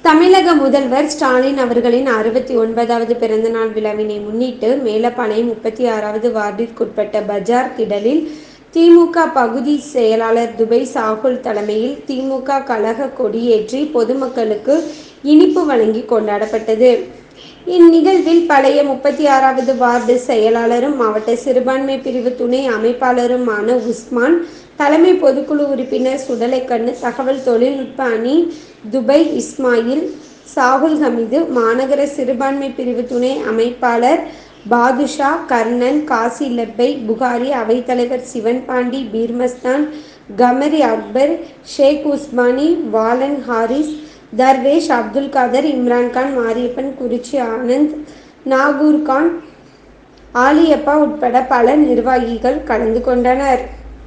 தமிழக முதல்வர் ஸ்டாலின் அவர்களின் அறுபத்தி ஒன்பதாவது பிறந்தநாள் விழாவினை முன்னிட்டு மேலப்பாளையம் முப்பத்தி ஆறாவது வார்டிற்குட்பட்ட பஜார் திடலில் திமுக பகுதி செயலாளர் துபை சாகுல் தலைமையில் திமுக கழக கொடியேற்றி பொதுமக்களுக்கு இனிப்பு வழங்கி கொண்டாடப்பட்டது இந்நிகழ்வில் பழைய முப்பத்தி ஆறாவது வார்டு செயலாளரும் மாவட்ட சிறுபான்மை பிரிவு துணை அமைப்பாளருமான உஸ்மான் தலைமை பொதுக்குழு உறுப்பினர் சுடலைக்கண்ணு தகவல் தொழில்நுட்ப அணி துபை இஸ்மாயில் சாகுல் ஹமீது மாநகர சிறுபான்மை பிரிவு துணை அமைப்பாளர் பாதுஷா கர்ணன் காசி லெப்பை புகாரி அவைத்தலைவர் சிவன் பாண்டி பீர்மஸ்தான் கமரி அக்பர் ஷேக் உஸ்மானி வாலன் ஹாரிஸ் தர்வேஷ் அப்துல் காதர் இம்ரான்கான் மாரியப்பன் குறிச்சி ஆனந்த் நாகூர் கான் ஆலியப்பா உட்பட பல நிர்வாகிகள் கலந்து கொண்டனர்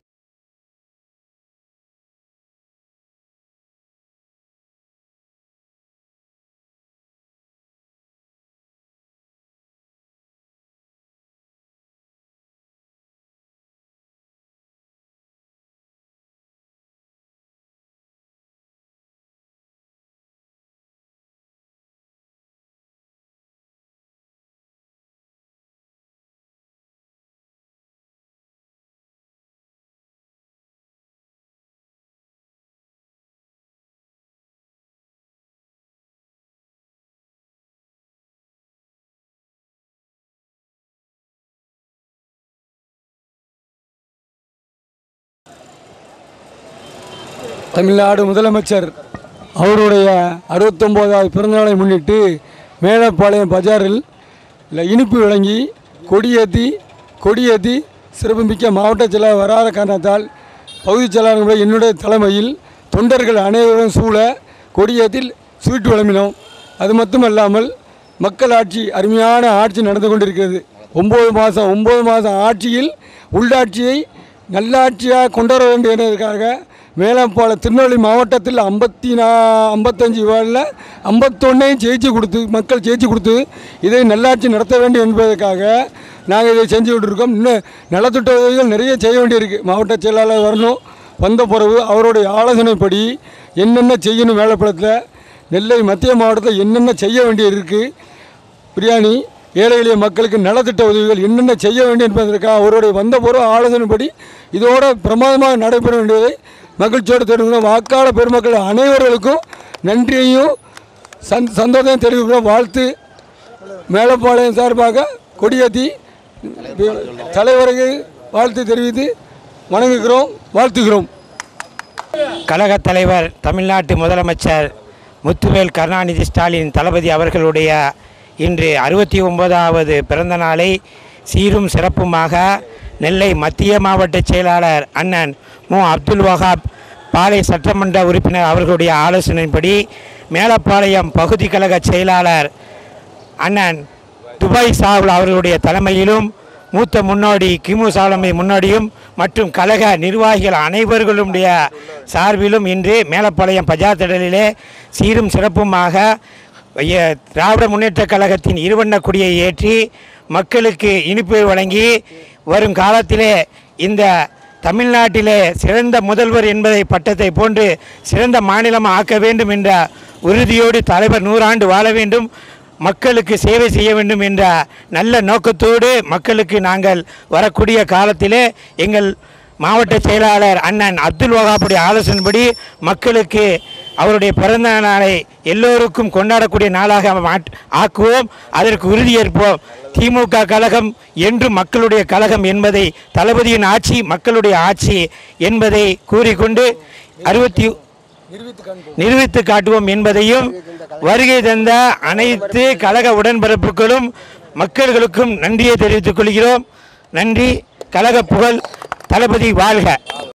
தமிழ்நாடு முதலமைச்சர் அவருடைய அறுபத்தொம்போதாவது பிறந்தநாளை முன்னிட்டு மேலப்பாளையம் பஜாரில் இல்ல இனிப்பு வழங்கி கொடியேற்றி கொடியேற்றி சிறப்புமிக்க மாவட்ட செயலாளர் வராத காரணத்தால் பகுதி செயலாளர்கள் என்னுடைய தலைமையில் தொண்டர்கள் அனைவரும் சூழ கொடியேற்றில் ஸ்வீட் வழங்கினோம் அது மட்டுமல்லாமல் மக்கள் ஆட்சி அருமையான ஆட்சி நடந்து கொண்டிருக்கிறது ஒம்பது மாதம் ஒம்பது மாதம் ஆட்சியில் உள்ளாட்சியை நல்லாட்சியாக கொண்டு வர வேண்டும் என்பதற்காக மேலப்பாள திருநெல்வேலி மாவட்டத்தில் ஐம்பத்தி நா ஐம்பத்தஞ்சு வார்டில் ஐம்பத்தொன்னையும் ஜெயிச்சு கொடுத்து மக்கள் ஜெயிச்சு கொடுத்து இதை நல்லாட்சி நடத்த வேண்டும் என்பதற்காக நாங்கள் இதை செஞ்சு விட்டுருக்கோம் இன்னும் நலத்திட்ட உதவிகள் நிறைய செய்ய வேண்டியிருக்கு மாவட்ட செயலாளர் வரணும் வந்த பிறகு அவருடைய ஆலோசனைப்படி என்னென்ன செய்யணும் மேலப்பழத்தில் நெல்லை மத்திய மாவட்டத்தில் என்னென்ன செய்ய வேண்டியிருக்கு பிரியாணி ஏழை எளிய மக்களுக்கு நலத்திட்ட உதவிகள் என்னென்ன செய்ய வேண்டும் என்பதற்காக அவருடைய வந்த பிறகு ஆலோசனைப்படி இதோட பிரமாதமாக நடைபெற வேண்டியதை மகிழ்ச்சியோடு தெரிவிக்கிறோம் வாக்காளர் பெருமக்கள் அனைவர்களுக்கும் நன்றியையும் சந் சந்தோஷம் தெரிவிக்கிறோம் வாழ்த்து மேலப்பாளையம் சார்பாக கொடியேற்றி தலைவருக்கு வாழ்த்து தெரிவித்து வணங்குகிறோம் வாழ்த்துகிறோம் கழகத் தலைவர் தமிழ்நாட்டு முதலமைச்சர் முத்துவேல் கருணாநிதி ஸ்டாலின் தளபதி அவர்களுடைய இன்று அறுபத்தி ஒன்பதாவது பிறந்த நாளை சீரும் சிறப்புமாக நெல்லை மத்திய மாவட்ட செயலாளர் அண்ணன் மு அப்துல் வஹாப் பாளை சட்டமன்ற உறுப்பினர் அவர்களுடைய ஆலோசனைப்படி மேலப்பாளையம் பகுதி கழக செயலாளர் அண்ணன் துபாய் சாவுல் அவர்களுடைய தலைமையிலும் மூத்த முன்னோடி கிமு சாலமை முன்னோடியும் மற்றும் கழக நிர்வாகிகள் அனைவர்களுடைய சார்பிலும் இன்று மேலப்பாளையம் பஜார் திடலிலே சீரும் சிறப்புமாக ஐய- திராவிட முன்னேற்றக் கழகத்தின் இருவண்ண கொடியை ஏற்றி மக்களுக்கு இனிப்பு வழங்கி வரும் காலத்திலே இந்த தமிழ்நாட்டிலே சிறந்த முதல்வர் என்பதை பட்டத்தை போன்று சிறந்த மாநிலம் ஆக்க வேண்டும் என்ற உறுதியோடு தலைவர் நூறாண்டு வாழ வேண்டும் மக்களுக்கு சேவை செய்ய வேண்டும் என்ற நல்ல நோக்கத்தோடு மக்களுக்கு நாங்கள் வரக்கூடிய காலத்திலே எங்கள் மாவட்ட செயலாளர் அண்ணன் அப்துல் வகாப்புடைய ஆலோசனைப்படி மக்களுக்கு அவருடைய பிறந்த நாளை எல்லோருக்கும் கொண்டாடக்கூடிய நாளாக மாட்- ஆக்குவோம் அதற்கு உறுதியேற்போம் திமுக கழகம் என்றும் மக்களுடைய கழகம் என்பதை தளபதியின் ஆட்சி மக்களுடைய ஆட்சி என்பதை கூறிக்கொண்டு அறுபத்தி நிரூபித்து காட்டுவோம் என்பதையும் வருகை தந்த அனைத்து கழக உடன்பிறப்புகளும் மக்கள்களுக்கும் நன்றியை தெரிவித்துக் கொள்கிறோம் நன்றி கழக புகழ் தளபதி வாழ்க